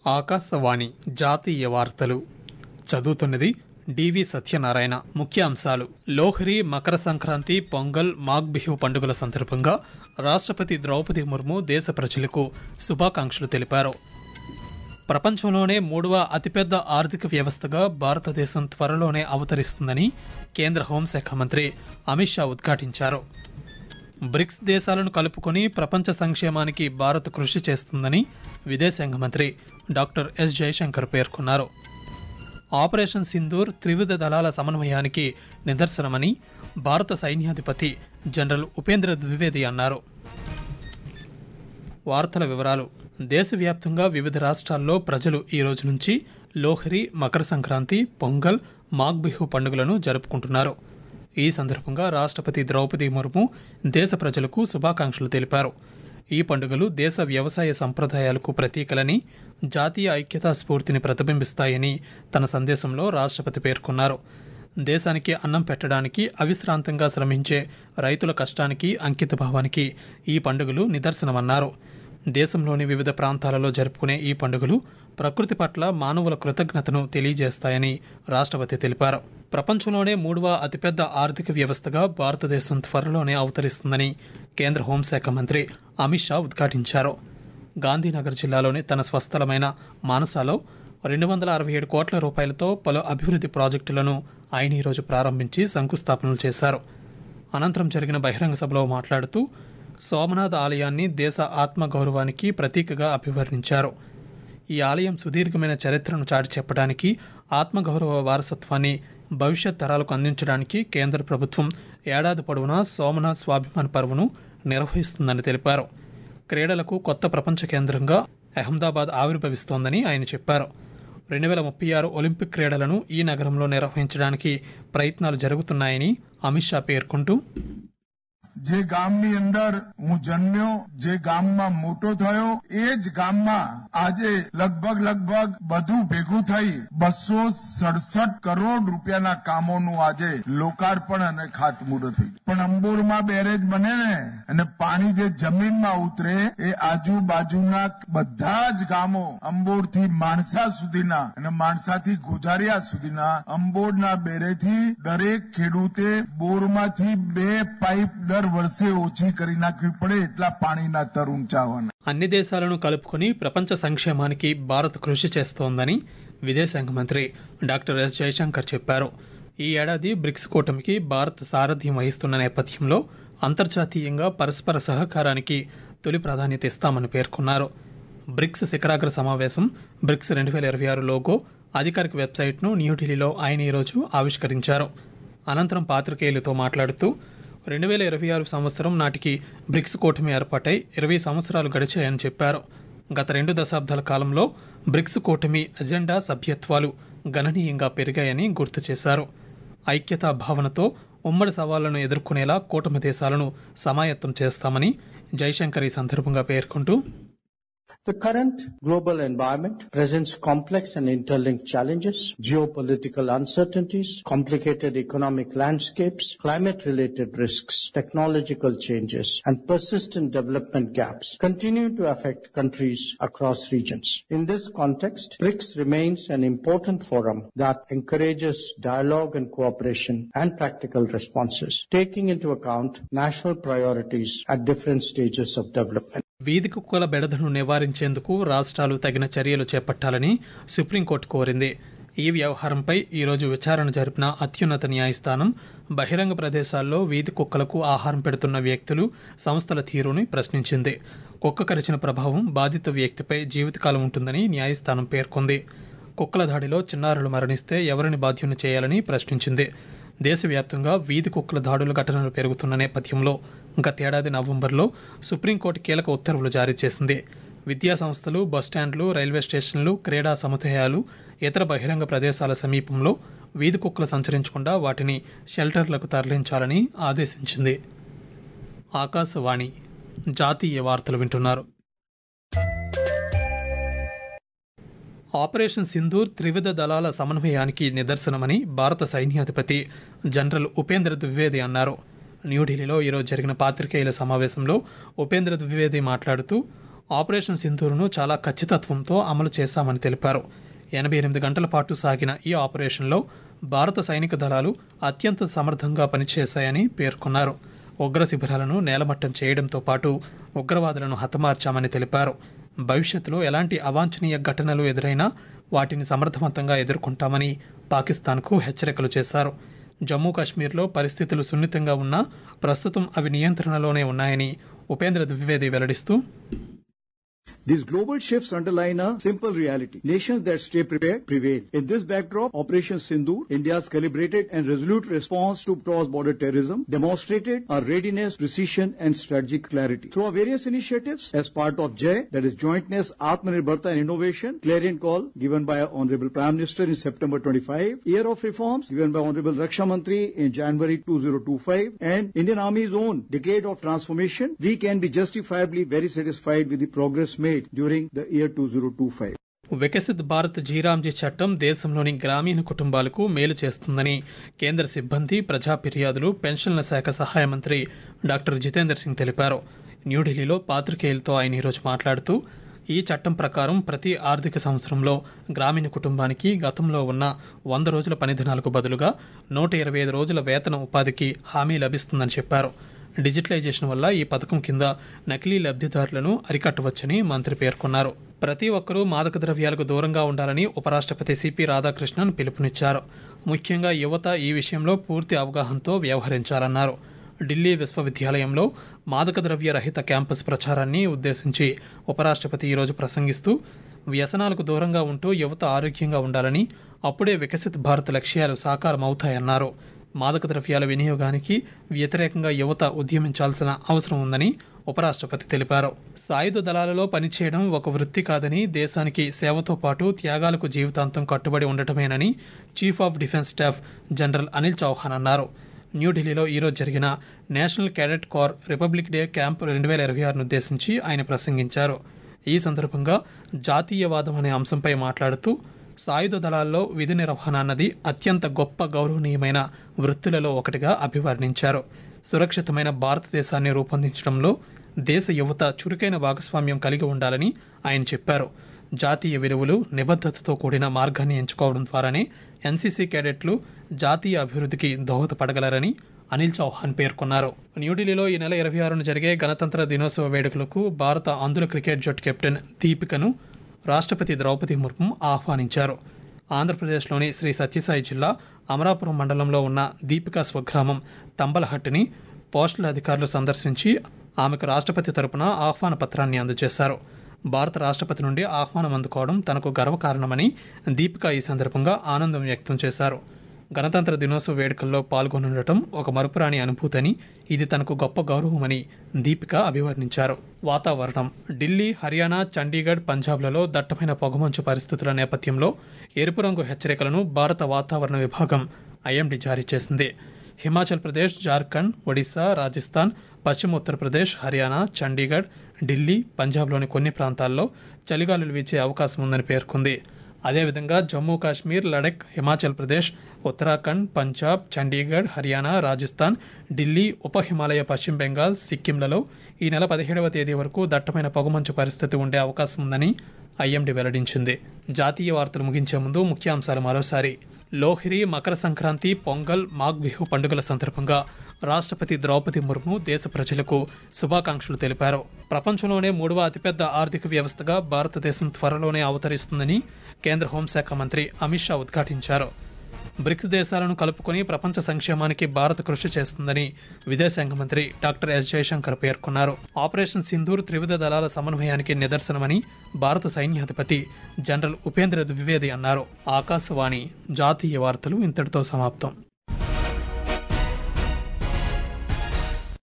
ఆకాశవాణి జాతీయ వార్తలు చదువుతున్నది డివి సత్యనారాయణ ముఖ్యాంశాలు లోహరి మకర సంక్రాంతి పొంగల్ మాఘ్ బిహు పండుగల సందర్భంగా రాష్ట్రపతి ద్రౌపది ముర్ము దేశ ప్రజలకు శుభాకాంక్షలు తెలిపారు ప్రపంచంలోనే మూడవ అతిపెద్ద ఆర్థిక వ్యవస్థగా భారతదేశం త్వరలోనే అవతరిస్తుందని కేంద్ర హోంశాఖ మంత్రి అమిత్ షా ఉద్ఘాటించారు బ్రిక్స్ దేశాలను కలుపుకొని ప్రపంచ సంక్షేమానికి భారత్ కృషి చేస్తుందని విదేశాంగ మంత్రి డాక్టర్ ఎస్ జయశంకర్ పేర్కొన్నారు ఆపరేషన్ సింధూర్ త్రివిధ దళాల సమన్వయానికి నిదర్శనమని భారత సైన్యాధిపతి జనరల్ ఉపేంద్ర ద్వివేది అన్నారు వార్తల వివరాలు దేశవ్యాప్తంగా వివిధ రాష్ట్రాల్లో ప్రజలు ఈ రోజు నుంచి లోహరి మకర సంక్రాంతి పొంగల్ మాఘ్ బిహు పండుగలను జరుపుకుంటున్నారు ఈ సందర్భంగా రాష్ట్రపతి ద్రౌపది ముర్ము దేశ ప్రజలకు శుభాకాంక్షలు తెలిపారు ఈ పండుగలు దేశ వ్యవసాయ సంప్రదాయాలకు ప్రతీకలని జాతీయ ఐక్యతా స్ఫూర్తిని ప్రతిబింబిస్తాయని తన సందేశంలో రాష్ట్రపతి పేర్కొన్నారు దేశానికి అన్నం పెట్టడానికి అవిశ్రాంతంగా శ్రమించే రైతుల కష్టానికి అంకితభావానికి ఈ పండుగలు నిదర్శనమన్నారు దేశంలోని వివిధ ప్రాంతాలలో జరుపుకునే ఈ పండుగలు ప్రకృతి పట్ల మానవుల కృతజ్ఞతను తెలియజేస్తాయని రాష్ట్రపతి తెలిపారు ప్రపంచంలోనే మూడవ అతిపెద్ద ఆర్థిక వ్యవస్థగా భారతదేశం త్వరలోనే అవతరిస్తుందని కేంద్ర హోంశాఖ మంత్రి అమిత్ షా ఉద్ఘాటించారు గాంధీనగర్ జిల్లాలోని తన స్వస్థలమైన మానసాలో రెండు వందల అరవై ఏడు కోట్ల రూపాయలతో పలు అభివృద్ధి ప్రాజెక్టులను ఆయన ఈరోజు ప్రారంభించి శంకుస్థాపనలు చేశారు అనంతరం జరిగిన బహిరంగ సభలో మాట్లాడుతూ సోమనాథ్ ఆలయాన్ని దేశ ఆత్మగౌరవానికి ప్రతీకగా అభివర్ణించారు ఈ ఆలయం సుదీర్ఘమైన చరిత్రను చాటి చెప్పడానికి ఆత్మగౌరవ వారసత్వాన్ని భవిష్యత్ తరాలకు అందించడానికి కేంద్ర ప్రభుత్వం ఏడాది పొడవునా సోమనాథ్ స్వాభిమాన్ పర్వను నిర్వహిస్తుందని తెలిపారు క్రీడలకు కొత్త ప్రపంచ కేంద్రంగా అహ్మదాబాద్ ఆవిర్భవిస్తోందని ఆయన చెప్పారు రెండు వేల ముప్పై ఆరు ఒలింపిక్ క్రీడలను ఈ నగరంలో నిర్వహించడానికి ప్రయత్నాలు జరుగుతున్నాయని అమిత్ షా పేర్కొంటూ જે ગામની અંદર હું જન્મ્યો જે ગામમાં મોટો થયો એ જ ગામમાં આજે લગભગ લગભગ બધું ભેગું થઈ બસો સડસઠ કરોડ રૂપિયાના કામોનું આજે લોકાર્પણ અને ખાતમુહૂર્ત થઈ પણ અંબોરમાં બેરેજ બને ને અને પાણી જે જમીનમાં ઉતરે એ આજુબાજુના બધા જ ગામો અંબોરથી માણસા સુધીના અને માણસાથી ગુજારિયા સુધીના અંબોરના બેરેથી દરેક ખેડૂતે બોરમાંથી બે પાઇપ દર વર્ષે ઓછી કરી નાખવી પડે એટલા પાણીના તર ઊંચાવાના అన్ని దేశాలను కలుపుకొని ప్రపంచ సంక్షేమానికి భారత్ కృషి చేస్తోందని విదేశాంగ మంత్రి డాక్టర్ ఎస్ జయశంకర్ చెప్పారు ఈ ఏడాది బ్రిక్స్ కూటమికి భారత్ సారథ్యం వహిస్తున్న నేపథ్యంలో అంతర్జాతీయంగా పరస్పర సహకారానికి తొలి ప్రాధాన్యత ఇస్తామని పేర్కొన్నారు బ్రిక్స్ శిఖరాగ్ర సమావేశం బ్రిక్స్ రెండు వేల ఇరవై ఆరు లోగో అధికారిక వెబ్సైట్ను న్యూఢిల్లీలో ఆయన ఈరోజు ఆవిష్కరించారు అనంతరం పాత్రికేయులతో మాట్లాడుతూ రెండు వేల ఇరవై ఆరు సంవత్సరం నాటికి బ్రిక్స్ కూటమి ఏర్పాటై ఇరవై సంవత్సరాలు గడిచాయని చెప్పారు గత రెండు దశాబ్దాల కాలంలో బ్రిక్స్ కూటమి అజెండా సభ్యత్వాలు గణనీయంగా పెరిగాయని గుర్తు చేశారు ఐక్యతా భావనతో ఉమ్మడి సవాళ్లను ఎదుర్కొనేలా కూటమి దేశాలను సమాయత్తం చేస్తామని జైశంకర్ ఈ సందర్భంగా పేర్కొంటూ The current global environment presents complex and interlinked challenges, geopolitical uncertainties, complicated economic landscapes, climate-related risks, technological changes, and persistent development gaps continue to affect countries across regions. In this context, BRICS remains an important forum that encourages dialogue and cooperation and practical responses, taking into account national priorities at different stages of development. వీధి కుక్కల బెడదను నివారించేందుకు రాష్ట్రాలు తగిన చర్యలు చేపట్టాలని supreme court కోరింది ఈ వ్యవహారంపై ఈరోజు విచారణ జరిపిన అత్యున్నత న్యాయస్థానం బహిరంగ ప్రదేశాల్లో వీధి కుక్కలకు ఆహారం పెడుతున్న వ్యక్తులు సంస్థల తీరుని ప్రశ్నించింది కుక్క కరిచిన ప్రభావం బాధిత వ్యక్తిపై జీవితకాలం ఉంటుందని న్యాయస్థానం పేర్కొంది కుక్కల దాడిలో చిన్నారులు మరణిస్తే ఎవరిని బాధ్యుని చేయాలని ప్రశ్నించింది దేశవ్యాప్తంగా వీధి కుక్కల దాడుల ఘటనలు పెరుగుతున్న నేపథ్యంలో గతేడాది నవంబర్లో సుప్రీంకోర్టు కీలక ఉత్తర్వులు జారీ చేసింది విద్యా సంస్థలు బస్టాండ్లు రైల్వే స్టేషన్లు క్రీడా సముదాయాలు ఇతర బహిరంగ ప్రదేశాల సమీపంలో వీధి కుక్కలు సంచరించకుండా వాటిని షెల్టర్లకు తరలించాలని ఆదేశించింది ఆకాశవాణి జాతీయ వార్తలు వింటున్నారు ఆపరేషన్ సింధూర్ త్రివిధ దళాల సమన్వయానికి నిదర్శనమని భారత సైన్యాధిపతి జనరల్ ఉపేంద్ర ద్వివేది అన్నారు న్యూఢిల్లీలో ఈరోజు జరిగిన పాత్రికేయుల సమావేశంలో ఉపేంద్ర ద్వివేది మాట్లాడుతూ ఆపరేషన్ సింధూరును చాలా ఖచ్చితత్వంతో అమలు చేశామని తెలిపారు ఎనభై ఎనిమిది గంటల పాటు సాగిన ఈ ఆపరేషన్లో భారత సైనిక దళాలు అత్యంత సమర్థంగా పనిచేశాయని పేర్కొన్నారు ఉగ్ర శిబిరాలను నేలమట్టం చేయడంతో పాటు ఉగ్రవాదులను హతమార్చామని తెలిపారు భవిష్యత్తులో ఎలాంటి అవాంఛనీయ ఘటనలు ఎదురైనా వాటిని సమర్థవంతంగా ఎదుర్కొంటామని పాకిస్తాన్కు హెచ్చరికలు చేశారు జమ్మూ కాశ్మీర్లో పరిస్థితులు సున్నితంగా ఉన్నా ప్రస్తుతం అవి నియంత్రణలోనే ఉన్నాయని Upendra Dwivedi వెల్లడిస్తూ These global shifts underline a simple reality. Nations that stay prepared prevail. In this backdrop, Operation Sindhu, India's calibrated and resolute response to cross-border terrorism, demonstrated our readiness, precision, and strategic clarity. Through our various initiatives, as part of JAY, that is Jointness, Atmanirbharta and Innovation, clarion call given by Honorable Prime Minister in September 25, Year of Reforms given by Honorable Raksha Mantri in January 2025, and Indian Army's own Decade of Transformation, we can be justifiably very satisfied with the progress made during the year 2025. Viksit Bharat జీరాంజీ చట్టం దేశంలోని గ్రామీణ కుటుంబాలకు మేలు చేస్తుందని కేంద్ర సిబ్బంది ప్రజా ఫిర్యాదులు పెన్షన్ల శాఖ సహాయ మంత్రి డాక్టర్ జితేందర్ సింగ్ తెలిపారు న్యూఢిల్లీలో పాత్రికేయులతో ఆయన ఈరోజు మాట్లాడుతూ ఈ చట్టం ప్రకారం ప్రతి ఆర్థిక సంవత్సరంలో గ్రామీణ కుటుంబానికి గతంలో ఉన్న వంద రోజుల పనిదినాలకు బదులుగా నూట ఇరవై ఐదు రోజుల వేతన ఉపాధికి హామీ లభిస్తుందని చెప్పారు డిజిటలైజేషన్ వల్ల ఈ పథకం కింద నకిలీ లబ్ధిదారులను అరికట్టవచ్చని మంత్రి పేర్కొన్నారు ప్రతి ఒక్కరూ మాదక ద్రవ్యాలకు దూరంగా ఉండాలని ఉపరాష్ట్రపతి సిపి రాధాకృష్ణన్ పిలుపునిచ్చారు ముఖ్యంగా యువత ఈ విషయంలో పూర్తి అవగాహనతో వ్యవహరించాలన్నారు ఢిల్లీ విశ్వవిద్యాలయంలో మాదక ద్రవ్య రహిత క్యాంపస్ ప్రచారాన్ని ఉద్దేశించి ఉపరాష్ట్రపతి ఈరోజు ప్రసంగిస్తూ వ్యసనాలకు దూరంగా ఉంటూ యువత ఆరోగ్యంగా ఉండాలని అప్పుడే వికసిత్ భారత్ లక్ష్యాలు సాకారమవుతాయన్నారు మాదక ద్రవ్యాల వినియోగానికి వ్యతిరేకంగా యువత ఉద్యమించాల్సిన అవసరం ఉందని ఉపరాష్ట్రపతి తెలిపారు సాయుధ దళాలలో పనిచేయడం ఒక వృత్తి కాదని దేశానికి సేవతో పాటు త్యాగాలకు జీవితాంతం కట్టుబడి ఉండటమేనని chief of defence staff general Anil Chauhan అన్నారు న్యూఢిల్లీలో ఈరోజు జరిగిన national cadet corps republic day camp రెండు వేల ఇరవై ఆరును ఉద్దేశించి ఆయన ప్రసంగించారు ఈ సందర్భంగా జాతీయవాదం అనే అంశంపై మాట్లాడుతూ సాయుధ దళాల్లో విధి నిర్వహణ అన్నది అత్యంత గొప్ప గౌరవనీయమైన వృత్తులలో ఒకటిగా అభివర్ణించారు సురక్షితమైన భారతదేశాన్ని రూపొందించడంలో దేశ యువత చురుకైన భాగస్వామ్యం కలిగి ఉండాలని ఆయన చెప్పారు జాతీయ విలువలు నిబద్ధతతో కూడిన మార్గాన్ని ఎంచుకోవడం ద్వారానే ఎన్సీసీ కేడెట్లు జాతీయ అభివృద్ధికి దోహదపడగలరని అనిల్ చౌహాన్ పేర్కొన్నారు న్యూఢిల్లీలో ఈ నెల ఇరవై ఆరున జరిగే గణతంత్ర దినోత్సవ వేడుకలకు భారత అందుల క్రికెట్ జట్టు కెప్టెన్ దీపికను రాష్ట్రపతి ద్రౌపది ముర్ము ఆహ్వానించారు ఆంధ్రప్రదేశ్లోని శ్రీ సత్యసాయి జిల్లా అమరాపురం మండలంలో ఉన్న దీపికా స్వగ్రామం తంబలహట్టిని పోస్టల్ అధికారులు సందర్శించి ఆమెకు రాష్ట్రపతి తరపున ఆహ్వాన పత్రాన్ని అందజేశారు భారత రాష్ట్రపతి నుండి ఆహ్వానం అందుకోవడం తనకు గర్వకారణమని దీపిక ఈ సందర్భంగా ఆనందం వ్యక్తం చేశారు గణతంత్ర దినోత్సవ వేడుకల్లో పాల్గొనుండటం ఒక మరుపురాని అనుభూతని ఇది తనకు గొప్ప గౌరవమని దీపిక అభివర్ణించారు వాతావరణం ఢిల్లీ హర్యానా చండీగఢ్ పంజాబ్లలో దట్టమైన పొగమంచు పరిస్థితుల నేపథ్యంలో ఎరుపు రంగు హెచ్చరికలను భారత వాతావరణ విభాగం ఐఎండీ జారీ చేసింది హిమాచల్ ప్రదేశ్ జార్ఖండ్ ఒడిశా రాజస్థాన్ పశ్చిమ ఉత్తరప్రదేశ్ హర్యానా చండీగఢ్ ఢిల్లీ పంజాబ్లోని కొన్ని ప్రాంతాల్లో చలిగాలులు వీచే అవకాశం ఉందని పేర్కొంది అదేవిధంగా జమ్మూ కాశ్మీర్ లడక్ హిమాచల్ ప్రదేశ్ ఉత్తరాఖండ్ పంజాబ్ చండీగఢ్ హర్యానా రాజస్థాన్ ఢిల్లీ ఉప హిమాలయ పశ్చిమ బెంగాల్ సిక్కింలలో ఈ నెల పదిహేడవ తేదీ వరకు దట్టమైన పొగమంచు పరిస్థితి ఉండే అవకాశం ఉందని ఐఎండీ వెల్లడించింది జాతీయ వార్తలు ముగించే ముందు ముఖ్యాంశాలు మరోసారి లోహిరి మకర సంక్రాంతి పొంగల్ మాఘ్ బిహు పండుగల సందర్భంగా రాష్ట్రపతి ద్రౌపది ముర్ము దేశ ప్రజలకు శుభాకాంక్షలు తెలిపారు ప్రపంచంలోనే మూడవ అతిపెద్ద ఆర్థిక వ్యవస్థగా భారతదేశం త్వరలోనే అవతరిస్తుందని కేంద్ర హోంశాఖ మంత్రి అమిత్ షా ఉద్ఘాటించారు బ్రిక్స్ దేశాలను కలుపుకొని ప్రపంచ సంక్షేమానికి భారత్ కృషి చేస్తుందని విదేశాంగ మంత్రి డాక్టర్ ఎస్ జయశంకర్ పేర్కొన్నారు ఆపరేషన్ సింధూర్ త్రివిధ దళాల సమన్వయానికి నిదర్శనమని భారత సైన్యాధిపతి జనరల్ ఉపేంద్ర ద్వివేది అన్నారు ఆకాశవాణి జాతీయ వార్తలు ఇంతటితో సమాప్తం